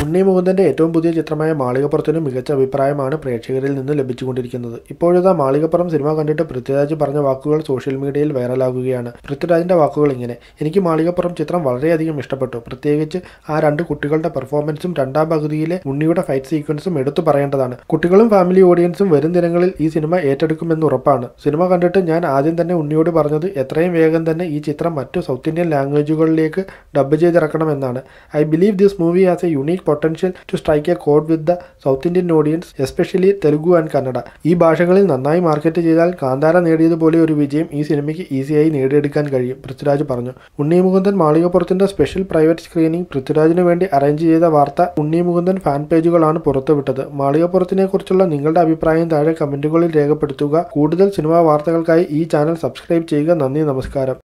ഉണ്ണി മുകുന്ദന്റെ ഏറ്റവും പുതിയ ചിത്രമായ മാളികപ്പുറത്തിന് മികച്ച അഭിപ്രായമാണ് പ്രേക്ഷകരിൽ നിന്ന് ലഭിച്ചുകൊണ്ടിരിക്കുന്നത് ഇപ്പോഴത്തെ മാളികപ്പുറം സിനിമ കണ്ടിട്ട് പൃഥ്വിരാജ് പറഞ്ഞ വാക്കുകൾ സോഷ്യൽ മീഡിയയിൽ വൈറലാകുകയാണ് പൃഥ്വിരാജിന്റെ വാക്കുകൾ ഇങ്ങനെ എനിക്ക് മാളികപ്പുറം ചിത്രം വളരെയധികം ഇഷ്ടപ്പെട്ടു പ്രത്യേകിച്ച് ആ രണ്ട് കുട്ടികളുടെ പെർഫോമൻസും രണ്ടാം പകുതിയിലെ ഉണ്ണിയുടെ ഫൈറ്റ് സീക്വൻസും എടുത്തു പറയേണ്ടതാണ് കുട്ടികളും ഫാമിലി ഓഡിയൻസും വരും ദിനങ്ങളിൽ ഈ സിനിമ ഏറ്റെടുക്കുമെന്ന് ഉറപ്പാണ് സിനിമ കണ്ടിട്ട് ഞാൻ ആദ്യം തന്നെ ഉണ്ണിയോട് പറഞ്ഞത് എത്രയും വേഗം തന്നെ ഈ ചിത്രം മറ്റു സൗത്ത് ഇന്ത്യൻ ലാംഗ്വേജുകളിലേക്ക് ഡബ് ചെയ്തിറക്കണമെന്നാണ് I believe this movie has a unique potential to strike a കോഡ് with the south Indian audience especially Telugu and Kannada ഈ ഭാഷകളിൽ നന്നായി മാർക്കറ്റ് ചെയ്താൽ കാന്താര നേടിയതുപോലെ ഒരു വിജയം ഈ സിനിമയ്ക്ക് ഈസിയായി നേടിയെടുക്കാൻ കഴിയും പൃഥ്വിരാജ് പറഞ്ഞു ഉണ്ണി മുകുന്ദൻ മാളികപ്പുറത്തിന്റെ സ്പെഷ്യൽ പ്രൈവറ്റ് സ്ക്രീനിംഗ് പൃഥ്വിരാജിന് വേണ്ടി അറേഞ്ച് ചെയ്ത വാർത്ത ഉണ്ണി മുകുന്ദൻ ഫാൻ പേജുകളാണ് പുറത്തുവിട്ടത് മാളികപ്പുറത്തിനെ കുറിച്ചുള്ള നിങ്ങളുടെ അഭിപ്രായം താഴെ കമന്റുകളിൽ രേഖപ്പെടുത്തുക കൂടുതൽ സിനിമാ വാർത്തകൾക്കായി ഈ ചാനൽ സബ്സ്ക്രൈബ് ചെയ്യുക നന്ദി നമസ്കാരം